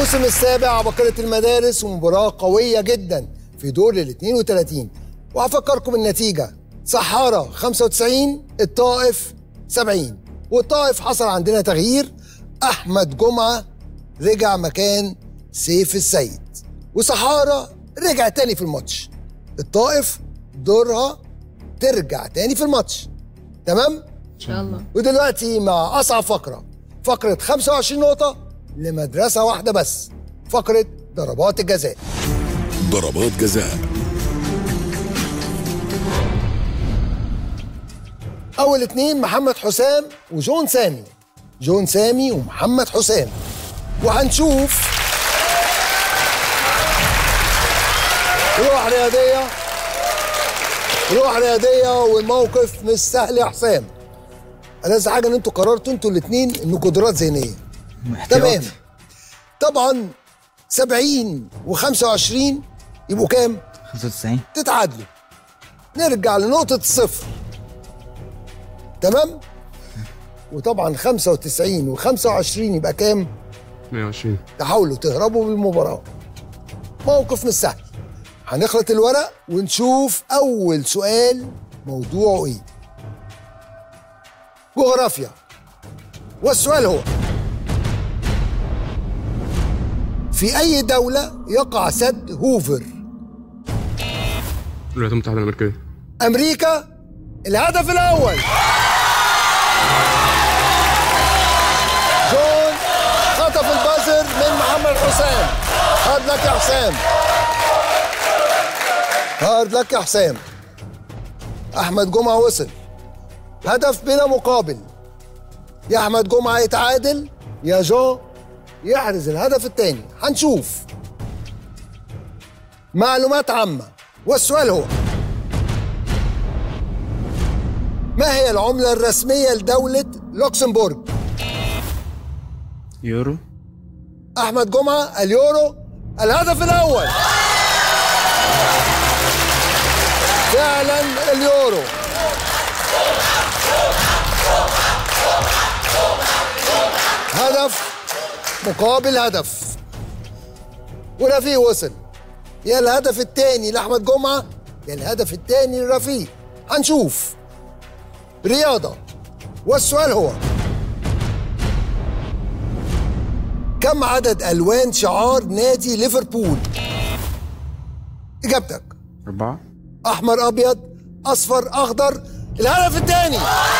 الموسم السابع عباقرة المدارس ومباراة قوية جدا في دور ال 32 وهفكركم النتيجة سحارة 95 الطائف 70 والطائف حصل عندنا تغيير أحمد جمعة رجع مكان سيف السيد وسحارة رجع تاني في الماتش الطائف دورها ترجع تاني في الماتش تمام؟ ان شاء الله ودلوقتي مع أصعب فقرة فقرة 25 نقطة لمدرسة واحدة بس فقرة ضربات الجزاء ضربات جزاء أول اتنين محمد حسام وجون سامي جون سامي ومحمد حسام وهنشوف روح رياضية روح رياضية والموقف مش سهل يا حسام ألذ حاجة إن أنتوا قررتوا أنتوا الاتنين إنه قدرات ذهنية تمام طبعا 70 و25 يبقوا كام؟ 95 تتعادلوا نرجع لنقطة الصفر تمام؟ وطبعا 95 و25 يبقى كام؟ 120 تحاولوا تهربوا بالمباراة موقف مش سهل هنخلط الورق ونشوف أول سؤال موضوعه إيه جغرافيا والسؤال هو في أي دولة يقع سد هوفر؟ الولايات المتحدة الأمريكية أمريكا الهدف الأول جون خطف البازر من محمد حسام هارد لك يا حسام هارد لك يا حسام أحمد جمعة وصل هدف بلا مقابل يا أحمد جمعة يتعادل يا جو يحرز الهدف الثاني هنشوف معلومات عامة والسؤال هو ما هي العملة الرسمية لدولة لوكسمبورغ؟ يورو أحمد جمعة اليورو الهدف الأول فعلا اليورو هدف مقابل هدف ورفيق وصل يا الهدف الثاني لأحمد جمعة يا الهدف الثاني لرفيق هنشوف رياضة والسؤال هو كم عدد ألوان شعار نادي ليفربول؟ إجابتك أربعة أحمر أبيض أصفر أخضر الهدف الثاني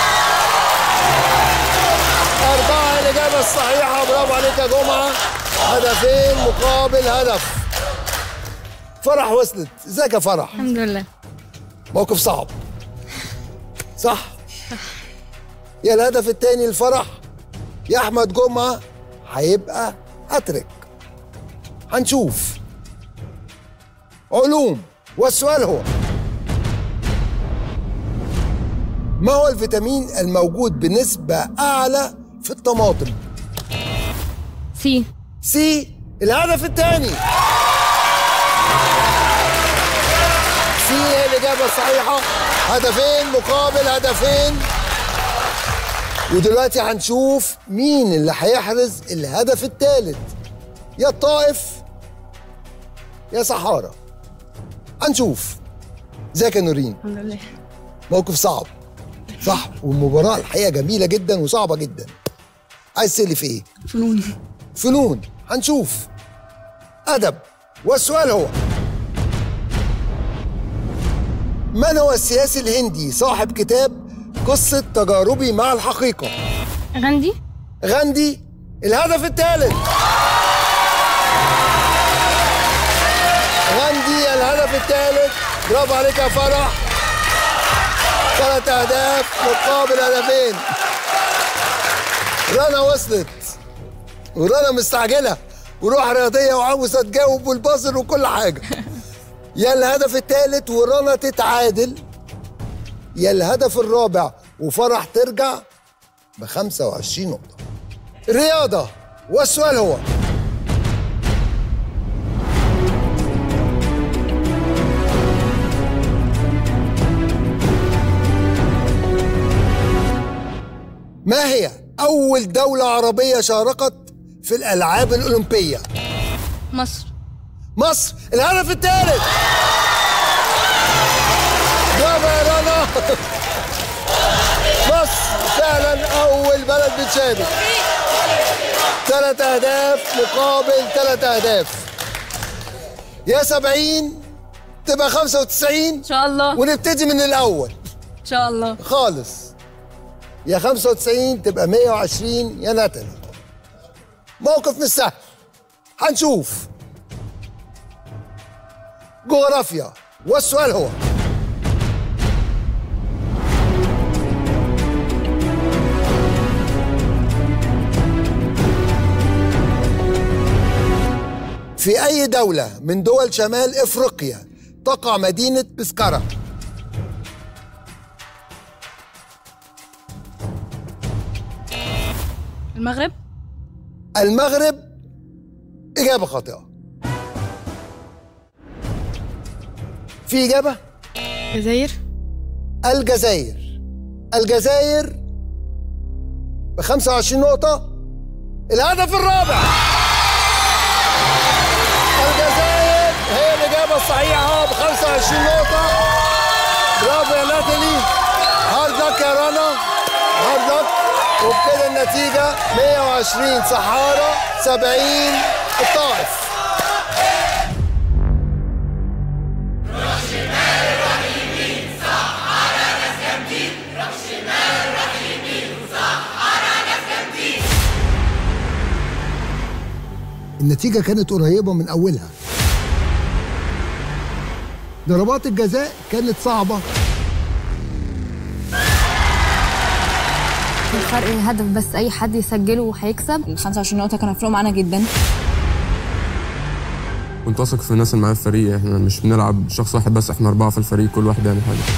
أربعة الإجابة الصحيحة برافو عليك يا جمعة هدفين مقابل هدف فرح وصلت ازيك يا فرح الحمد لله موقف صعب صح يا الهدف الثاني للفرح يا احمد جمعه هيبقى هاتريك هنشوف علوم والسؤال هو ما هو الفيتامين الموجود بنسبة أعلى في الطماطم؟ سي سي الهدف الثاني سي هي الإجابة الصحيحة هدفين مقابل هدفين ودلوقتي هنشوف مين اللي هيحرز الهدف الثالث يا الطائف يا صحارى هنشوف ازيك يا نورين الحمد لله موقف صعب صح والمباراة الحقيقة جميلة جدا وصعبة جدا عايز تسألي في ايه؟ فنون فنون هنشوف أدب والسؤال هو من هو السياسي الهندي صاحب كتاب قصة تجاربي مع الحقيقة غاندي غاندي الهدف الثالث غاندي الهدف الثالث برافو عليك يا فرح ثلاث أهداف مقابل هدفين رنا وصلت ورنا مستعجلة وروح رياضية وعاوزة تجاوب والبازل وكل حاجة يا الهدف الثالث ورنا تتعادل يا الهدف الرابع وفرح ترجع ب 25 نقطة الرياضة والسؤال هو ما هي أول دولة عربية شاركت في الألعاب الأولمبية؟ مصر مصر الهدف الثالث برافو يا رنا مصر فعلا اول بلد بتشارك ثلاث اهداف مقابل ثلاث اهداف يا 70 تبقى 95 ان شاء الله ونبتدي من الاول ان شاء الله خالص يا 95 تبقى 120 يا نتني موقف مش سهل هنشوف جغرافيا والسؤال هو في أي دولة من دول شمال إفريقيا تقع مدينة بسكرة؟ المغرب المغرب إجابة خاطئة في إجابة؟ الجزائر الجزائر الجزائر ب 25 نقطة الهدف الرابع الجزائر هي الإجابة الصحيحة ب 25 نقطة برافو يا ناتالي هارد لك يا رنا هارد لك وبكده النتيجة 120 صحارى 70 الطائف النتيجة كانت قريبة من أولها ضربات الجزاء كانت صعبة الفرق هدف بس اي حد يسجله وهيكسب ال 25 نقطة كانوا هيفرقوا معانا جدا كنت واثق في الناس اللي معايا في الفريق احنا مش بنلعب شخص واحد بس احنا أربعة في الفريق كل واحد يعمل حاجة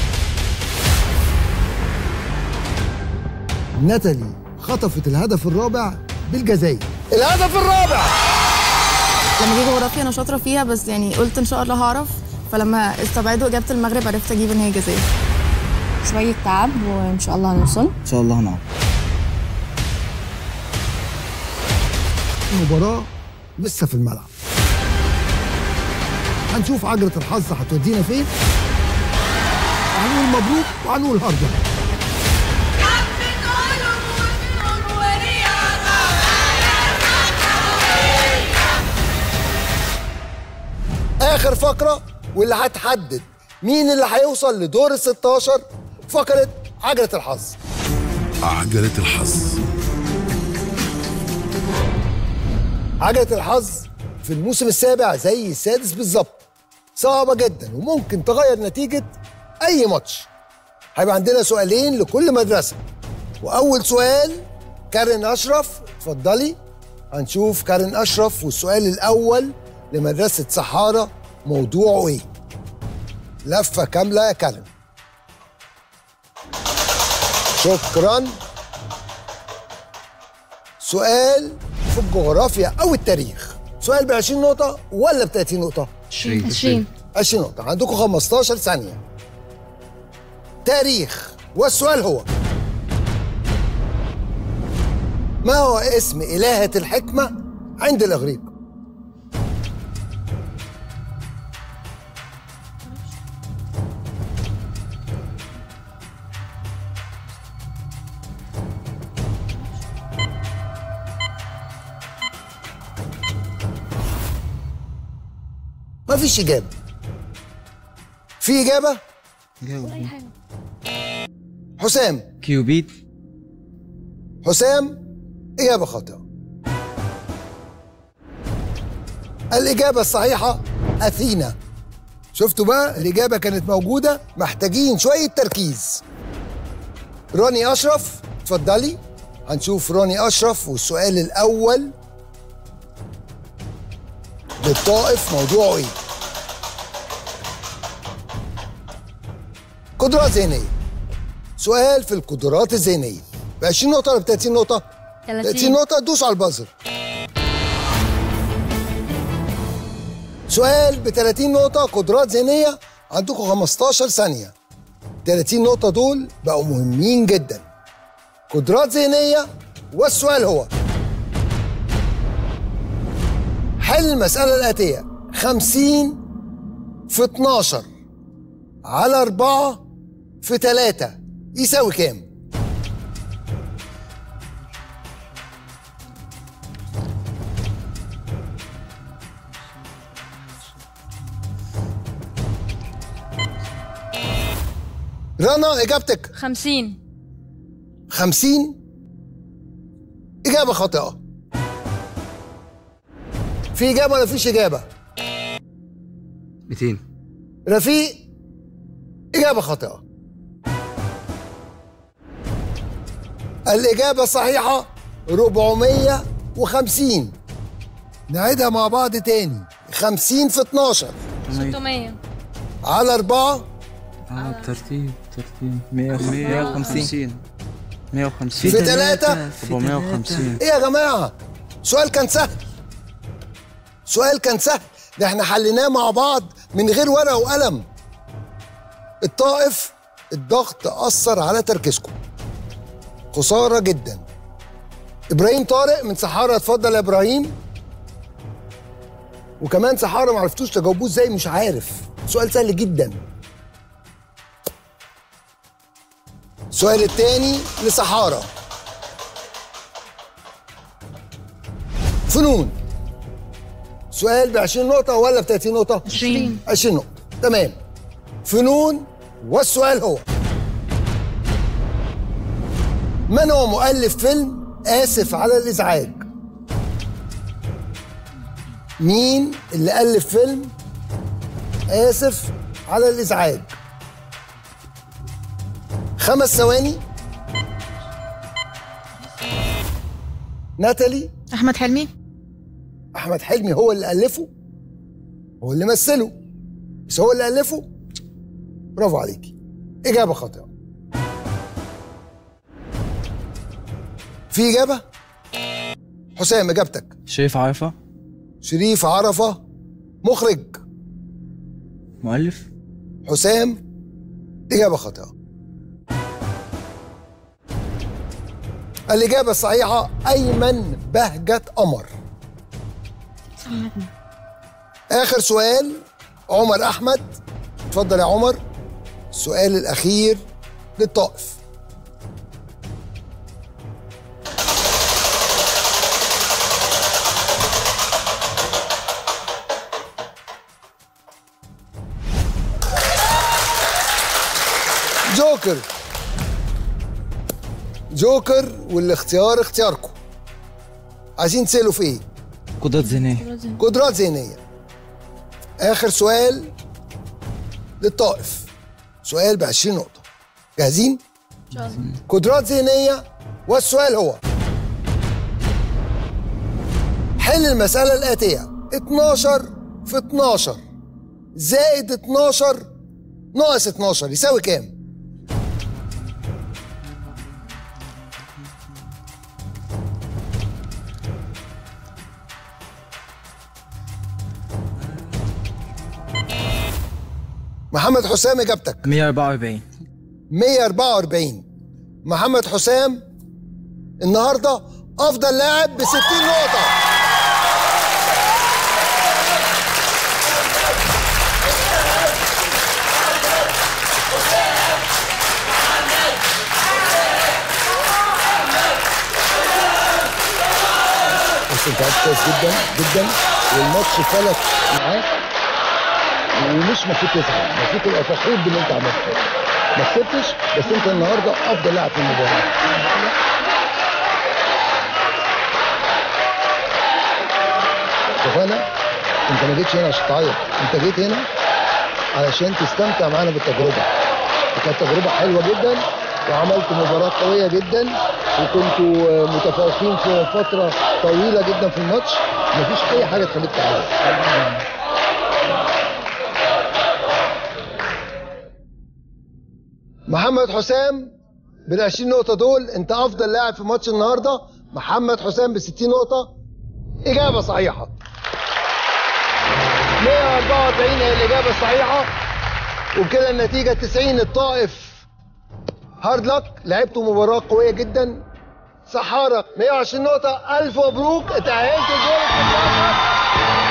ناتالي خطفت الهدف الرابع بالجزائر الهدف الرابع لما جه جغرافيا انا شاطره فيها بس يعني قلت ان شاء الله هعرف فلما استبعدوا اجابه المغرب عرفت اجيب ان هي الجزائر شوية تعب وإن شاء الله هنوصل ان شاء الله هنعرف المباراة لسه في الملعب هنشوف عجلة الحظ هتودينا فين وهنقول مبروك وهنقول هارد لك. اخر فقره واللي هتحدد مين اللي هيوصل لدور ال 16 فقره عجله الحظ عجلة الحظ عجله الحظ في الموسم السابع زي السادس بالظبط صعبه جدا وممكن تغير نتيجه اي ماتش هيبقى عندنا سؤالين لكل مدرسه واول سؤال كارين اشرف اتفضلي هنشوف كارين اشرف والسؤال الاول لمدرسه سحاره موضوعه ايه لفه كامله يا كارين شكرا سؤال في الجغرافيا او التاريخ سؤال ب 20 نقطه ولا ب 30 نقطه 20 20 نقطة عندكم 15 ثانية تاريخ والسؤال هو ما هو اسم إلهة الحكمة عند الإغريق؟ ما فيش إجابة في إجابة؟ حسام كيوبيت حسام إجابة خاطئة الإجابة الصحيحة أثينا شفتوا بقى الإجابة كانت موجودة محتاجين شوية تركيز روني أشرف اتفضلي هنشوف روني أشرف والسؤال الأول للطائف موضوعه إيه قدرات ذهنية سؤال في القدرات الذهنية ب 20 نقطة ولا ب 30 نقطة؟ 30 نقطة دوس على البازر سؤال ب 30 نقطة قدرات ذهنية عندكم 15 ثانية 30 نقطة دول بقوا مهمين جدا قدرات ذهنية والسؤال هو حل المسألة الآتية 50 في 12 على 4 في 3 يساوي كام؟ رنا إجابتك 50 50 إجابة خاطئة في إجابة ولا فيش إجابة؟ 200 رفيق إجابة خاطئة الإجابة الصحيحة 450 نعيدها مع بعض تاني 50 في 12 600 على 4 اه ترتيب ترتيب 150 150 في ثلاثة 450 إيه يا جماعة؟ سؤال كان سهل سؤال كان سهل ده احنا حليناه مع بعض من غير ورقة وقلم الطائف الضغط أثر على تركيزكم خسارة جدا إبراهيم طارق من سحارة اتفضل يا إبراهيم وكمان سحارة ما عرفتوش تجاوبوه ازاي مش عارف سؤال سهل جدا السؤال الثاني لسحارة فنون سؤال ب 20 نقطة ولا ب 30 نقطة؟ 20 20 نقطة تمام فنون والسؤال هو من هو مؤلف فيلم آسف على الإزعاج؟ مين اللي ألف فيلم آسف على الإزعاج؟ خمس ثواني ناتالي احمد حلمي احمد حلمي هو اللي الفه هو اللي مثله بس هو اللي الفه برافو عليكي اجابه خاطئه في اجابه حسام اجابتك شريف عارفة شريف عرفه مخرج مؤلف حسام اجابه خاطئه الاجابه الصحيحه ايمن بهجه قمر اخر سؤال عمر احمد اتفضل يا عمر السؤال الاخير للطائف جوكر جوكر والاختيار اختياركم عايزين تسألوا في ايه؟ قدرات ذهنية قدرات ذهنية آخر سؤال للطائف سؤال ب 20 نقطة جاهزين؟ قدرات ذهنية والسؤال هو حل المسألة الآتية 12 في 12 زائد 12 ناقص 12 يساوي كام؟ محمد حسام اجابتك 144 144 محمد حسام النهارده افضل لاعب ب 60 نقطه بس انت لعبت كويس جدا جدا والماتش فلت معاك ومش المفروض تزعل المفروض تبقى فخور باللي انت عملته ما كسبتش بس انت النهارده افضل لاعب في المباراه اتفقنا انت ما جيتش هنا عشان تعيط انت جيت هنا علشان تستمتع معانا بالتجربه كانت تجربه حلوه جدا وعملت مباراه قويه جدا وكنتوا متفوقين في فتره طويله جدا في الماتش مفيش اي حاجه تخليك تعيط محمد حسام بال 20 نقطة دول أنت أفضل لاعب في ماتش النهاردة محمد حسام ب 60 نقطة إجابة صحيحة 144 هي الإجابة الصحيحة وبكده النتيجة 90 الطائف هارد لك لعبتوا مباراة قوية جدا سحارة 120 نقطة ألف مبروك اتأهلتوا لدور ال 16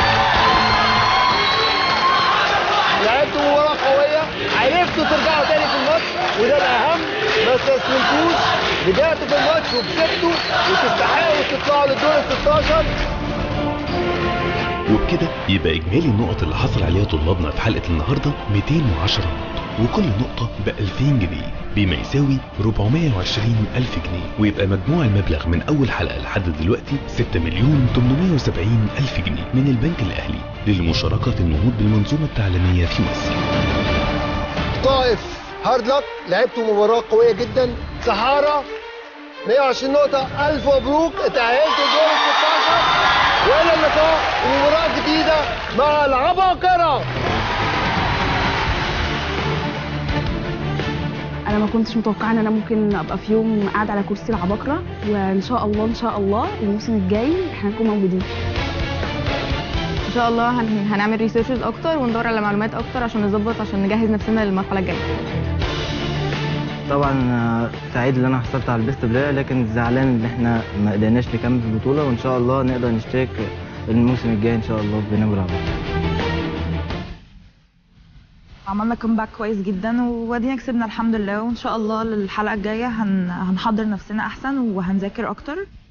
لعبتوا مباراه قويه عرفتوا ترجعوا تاني في الماتش وده الاهم ما استسلمتوش رجعتوا في الماتش وكسبتوا وتستحقوا تطلعوا للدور ال 16 وبكده يبقى إجمالي النقط اللي حصل عليها طلابنا في حلقة النهاردة 210 نقطة وكل نقطة ب 2000 جنيه بما يساوي 420 ألف جنيه ويبقى مجموع المبلغ من أول حلقة لحد دلوقتي 6 مليون 870 ألف جنيه من البنك الأهلي للمشاركة النهوض بالمنظومة التعليمية في مصر طائف هارد لك لعبتوا مباراه قويه جدا سحاره 120 نقطه الف مبروك اتاهلتوا دور ال 16 والى اللقاء في مباراه جديده مع العباقره انا ما كنتش متوقعه ان انا ممكن ابقى في يوم قاعده على كرسي العباقره وان شاء الله ان شاء الله الموسم الجاي احنا هنكون موجودين ان شاء الله هن... هنعمل ريسيرشز اكتر وندور على معلومات اكتر عشان نظبط عشان نجهز نفسنا للمرحله الجايه طبعا آه، سعيد ان انا حصلت على البيست بلاير لكن زعلان ان احنا ما قدرناش نكمل في البطوله وان شاء الله نقدر نشترك الموسم الجاي ان شاء الله في نمره عملنا كومباك كويس جدا وادينا كسبنا الحمد لله وان شاء الله للحلقه الجايه هن... هنحضر نفسنا احسن وهنذاكر اكتر